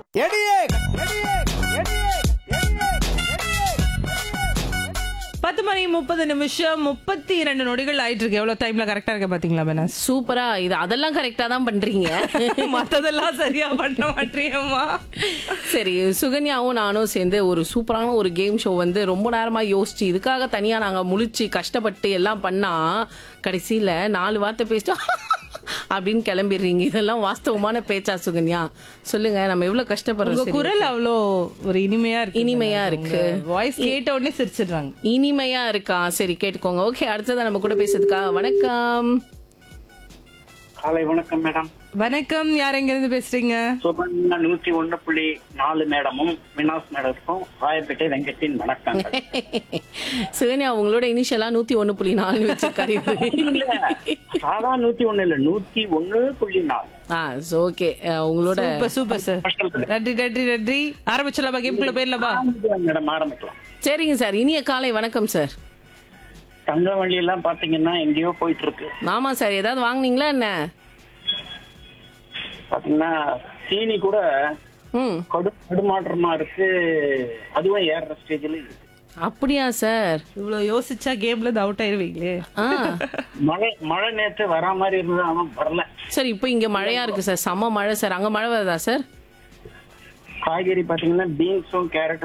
எடியே எடியே எடியே பத்து மணி முப்பது நிமிஷம் முப்பத்தி இரண்டு நொடிகள் ஆயிட்டு இருக்கு எவ்வளவு டைம்ல கரெக்டா இருக்க பாத்தீங்களா பெனாஸ் சூப்பரா இது அதெல்லாம் கரெக்டா தான் பண்றீங்க மத்ததெல்லாம் சரியா பண்ண மாட்டேயம்மா சரி சுகன்யாவும் நானும் சேர்ந்து ஒரு சூப்பரான ஒரு கேம் ஷோ வந்து ரொம்ப நேரமா யோசிச்சு இதுக்காக தனியா நாங்க முழிச்சு கஷ்டப்பட்டு எல்லாம் பண்ணா கடைசியில நாலு வார்த்தை பேசிட்டோம் அப்படின்னு கிளம்பிடுறீங்க இதெல்லாம் வாஸ்தவமான பேச்சா சுகன்யா சொல்லுங்க நம்ம எவ்வளவு உங்க கஷ்டப்படுறோம் சரி. குரல் அவ்வளோ ஒரு இனிமையா இருக்கு இனிமையா இருக்கு. வாய்ஸ் கேட்ட உடனே சிரிச்சிடுறாங்க இனிமையா இருக்கா சரி கேட்டுக்கோங்க ஓகே அடுத்ததான் நம்ம கூட பேசுறதுக்கா வணக்கம் காலை வணக்கம் மேடம் வணக்கம் யார் எங்க இருந்து பேசுறீங்க சுபன்யா நூத்தி ஒண்ணு புள்ளி நாலு மேடமும் வினாஸ் மேடத்துக்கும் ராயப்பேட்டை வெங்கட்டின் வணக்கம் சுகன்யா உங்களோட இனிஷியலா நூத்தி ஒண்ணு புள்ளி நாலு வச்சிருக்காரு இவரு. சாதா நூத்தி ஒண்ணு இல்ல நூத்தி ஒண்ணு புள்ளி நாலு ஆ ஓகே உங்களோட சூப்பர் சூப்பர் சார் நன்றி நன்றி நன்றி ஆரம்பிச்சலாமா கேம்குள்ள போயிடலாமா மேடம் ஆரம்பிக்கலாம் சரிங்க சார் இனிய காலை வணக்கம் சார் தங்க வண்டி எல்லாம் பாத்தீங்கன்னா எங்கேயோ போயிட்டு இருக்கு ஆமா சார் ஏதாவது வாங்குனீங்களா என்ன பாத்தீங்கன்னா சீனி கூட ம் கடு கடுமாற்றமா இருக்கு அதுவும் ஏறுற ஸ்டேஜ்ல இருக்கு அப்படியா சார் இவ்வளவு யோசிச்சா கேம்ல இருந்து அவுட் ஆயிருவீங்களே ஆ மழை மழை நேற்று வரா மாதிரி இருந்தது ஆனா வரல சார் இப்போ இங்க மழையா இருக்கு சார் செம்ம மழை சார் அங்க மழை வருதா சார் காய்கறி பாத்தீங்கன்னா பீன்ஸும் கேரட்